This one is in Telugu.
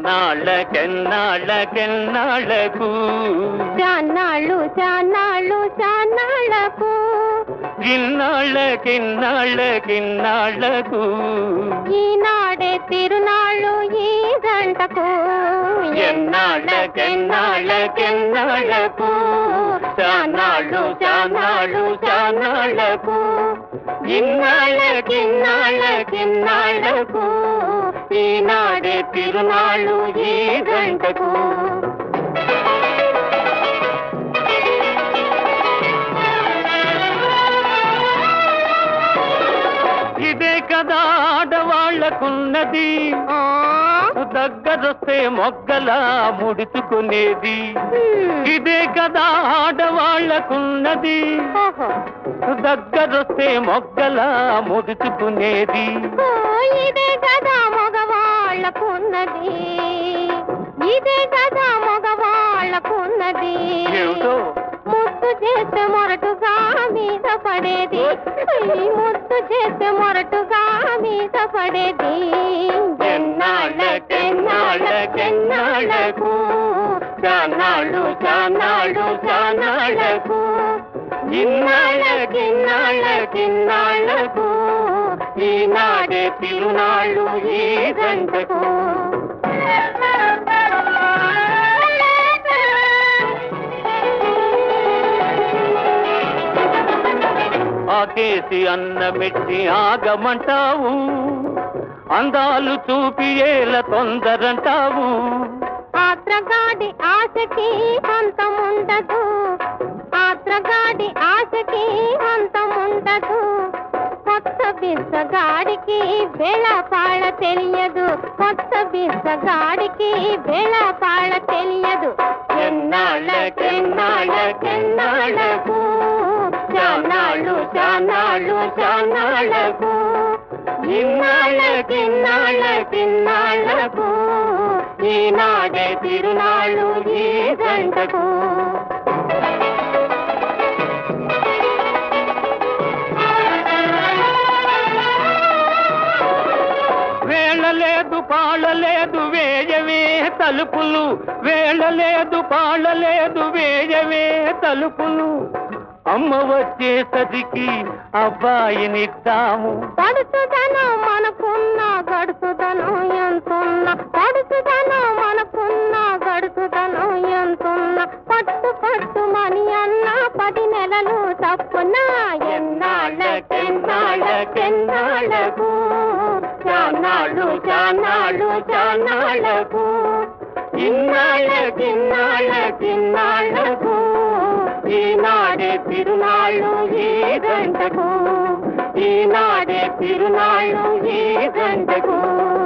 ఎన్నాళ్ళకెన్నాళ్ళకెన్నాళ్ళకు చాన్నాళ్ళు చాన్నాళ్ళు చాన్నాళ్ళకు గిన్నాళ్ళకిన్నాళ్ళకిన్నాళ్ళకు ఈనాడే తిరునాళ్ళు ఈ గంటకు ఎన్నాళ్ళకెన్నాళ్ళకెన్నాళ్ళకు చానాళ్ళు చానాళ్ళు చానాళ్ళకు ఇన్నాళ్ళకిన్నాళ్ళకిన్నాళ్ళకు ఈనాడే తిరునాళ్ళు ఈ గంటకు ఇదే కదా ఆడవాళ్లకున్నది ఆ? దగ్గరొస్తే మొగ్గలా ముడుచుకునేది హ్మ్. ఇదే కదా ఆడవాళ్లకున్నది ఓహో. దగ్గరొస్తే మొగ్గలా ముడుచుకునేది ఓ, ఇదే కదా మగవాళ్ళకున్నది ఇదే కదా మగవాళ్ళకున్నది ఏమిటో ముద్దు చేస్తే మొరటుగా మీద పడేది ఈ ముద్దు చేస్తే మొరటుగా మీద పడేది ఎన్నాళ్ళకెన్నాళ్ళకెన్నాళ్ళకు చానాళ్ళు చానాళ్ళు చానాళ్ళకు ఇన్నాళ్ళకిన్నాళ్ళకిన్నాళ్ళకు ఈనాడే తిరునాళ్ళు ఈ గంటకు ఆకేసి అన్నమెట్టి ఆగమంటావు అందాలు చూపి ఏల తొందరంటావు ఆత్రగాడి ఆశకి అంతముండదు ఆత్రగాడి ఆశకి అంతముండదు కొత్త బిచ్చగాడికి వేళపాళ తెలియదు కొత్త బిచ్చగాడికి వేళపాళ తెలియదు ఎన్నాళ్ళకెన్నాళ్ళకెన్నాళ్ళకు చానాళ్ళు చానాళ్ళు చానాళ్ళకు ఇన్నాళ్ళకిన్నాళ్ళకిన్నాళ్ళకు ఈనాడే తిరునాళ్ళు ఈ గంటకు వేళలేదు పాడలేదు వేయవే తలుపులు వేళలేదు పాడలేదు వేయవే తలుపులు అమ్మ వచ్చేసరికి అబ్బాయినిద్దాము పడుతుదనం మనకున్న గడుతుదనం ఎంతున్న పడుతుదనం మనకున్న గడుతుదనం ఎంతున్న పట్టు పట్టు మని అన్న పది నెలలు తప్పున ఎన్నాళ్ళకెన్నాళ్ళకెన్నాళ్ళకు చానాళ్ళు చానాళ్ళు చానాళ్ళకు ఇన్నాళ్ళకిన్నాళ్ళకిన్నాళ్ళకు ఈనాడే తిరునాళ్ళు ఈ గంటకు ఈనాడే తిరునాళ్ళు ఈ గంటకు